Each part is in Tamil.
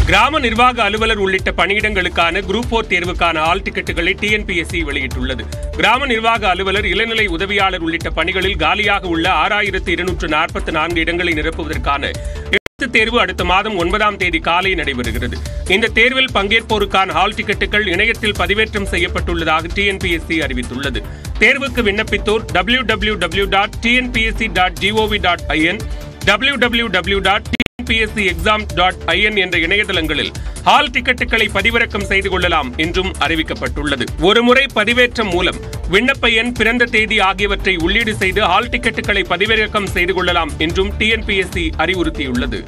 கிராம நிர்வாக அலுவலர் உள்ளிட்ட பணியிடங்களுக்கான குரூப் போர் தேர்வுக்கான ஆல் டிக்கெட்டுகளை டிஎன்பிஎஸ்சி வெளியிட்டுள்ளது கிராம நிர்வாக அலுவலர் இளநிலை உதவியாளர் உள்ளிட்ட பணிகளில் காலியாக உள்ள ஆறாயிரத்து இருநூற்று நாற்பத்தி நான்கு இடங்களை நிரப்புவதற்கான எழுத்துத் தேர்வு அடுத்த மாதம் ஒன்பதாம் தேதி காலை நடைபெறுகிறது இந்த தேர்வில் பங்கேற்போருக்கான ஹால் டிக்கெட்டுகள் இணையத்தில் பதிவேற்றம் செய்யப்பட்டுள்ளதாக டிஎன்பிஎஸ்சி அறிவித்துள்ளது தேர்வுக்கு விண்ணப்பித்தோர் W W W dot TNPSC dot GOV dot IN W W W dot TNPSC exam dot IN என்ற இணையதளங்களில் ஹால் டிக்கெட்டுகளை பதிவிறக்கம் செய்து கொள்ளலாம் என்றும் அறிவிக்கப்பட்டுள்ளது ஒருமுறை பதிவேற்றம் மூலம் விண்ணப்ப எண் பிறந்த தேதி ஆகியவற்றை உள்ளீடு செய்து ஹால் டிக்கெட்டுகளை பதிவிறக்கம் செய்து கொள்ளலாம் என்றும் டிஎன்பிஎஸ்சி அறிவுறுத்தியுள்ளது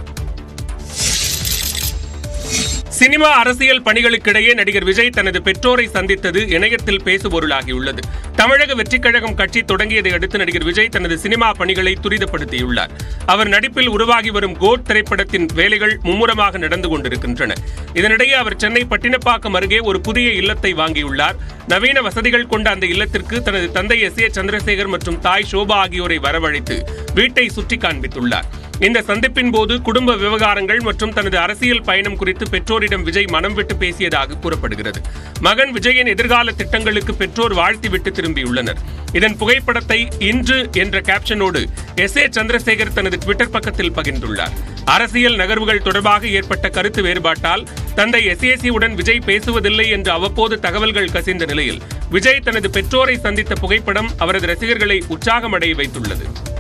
சினிமா அரசியல் பணிகளுக்கிடையே நடிகர் விஜய் தனது பெற்றோரை சந்தித்தது இணையத்தில் பேசுபொருளாகியுள்ளது தமிழக வெற்றிக் கழகம் கட்சி தொடங்கியதை அடுத்து நடிகர் விஜய் தனது சினிமா பணிகளை துரிதப்படுத்தியுள்ளார் அவர் நடிப்பில் உருவாகி வரும் கோட் திரைப்படத்தின் வேலைகள் மும்முரமாக நடந்து கொண்டிருக்கின்றன இதனிடையே அவர் சென்னை பட்டினப்பாக்கம் அருகே ஒரு புதிய இல்லத்தை வாங்கியுள்ளார் நவீன வசதிகள் கொண்ட அந்த இல்லத்திற்கு தனது தந்தை எஸ் ஏ சந்திரசேகர் மற்றும் தாய் சோபா ஆகியோரை வரவழைத்து வீட்டை சுற்றி காண்பித்துள்ளார் இந்த சந்திப்பின் போது குடும்ப விவகாரங்கள் மற்றும் தனது அரசியல் பயணம் குறித்து பெற்றோரிடம் விஜய் மனம் விட்டு பேசியதாக கூறப்படுகிறது மகன் விஜயின் எதிர்கால திட்டங்களுக்கு பெற்றோர் வாழ்த்திவிட்டு திரும்பியுள்ளனர் இதன் புகைப்படத்தை இன்று என்ற கேப்ஷனோடு எஸ் ஏ சந்திரசேகர் தனது ட்விட்டர் பக்கத்தில் பகிர்ந்துள்ளார் அரசியல் நகர்வுகள் தொடர்பாக ஏற்பட்ட கருத்து வேறுபாட்டால் தந்தை எஸ்ஏசி உடன் விஜய் பேசுவதில்லை என்று அவ்வப்போது தகவல்கள் கசிந்த நிலையில் விஜய் தனது பெற்றோரை சந்தித்த புகைப்படம் அவரது ரசிகர்களை உற்சாகமடைய வைத்துள்ளது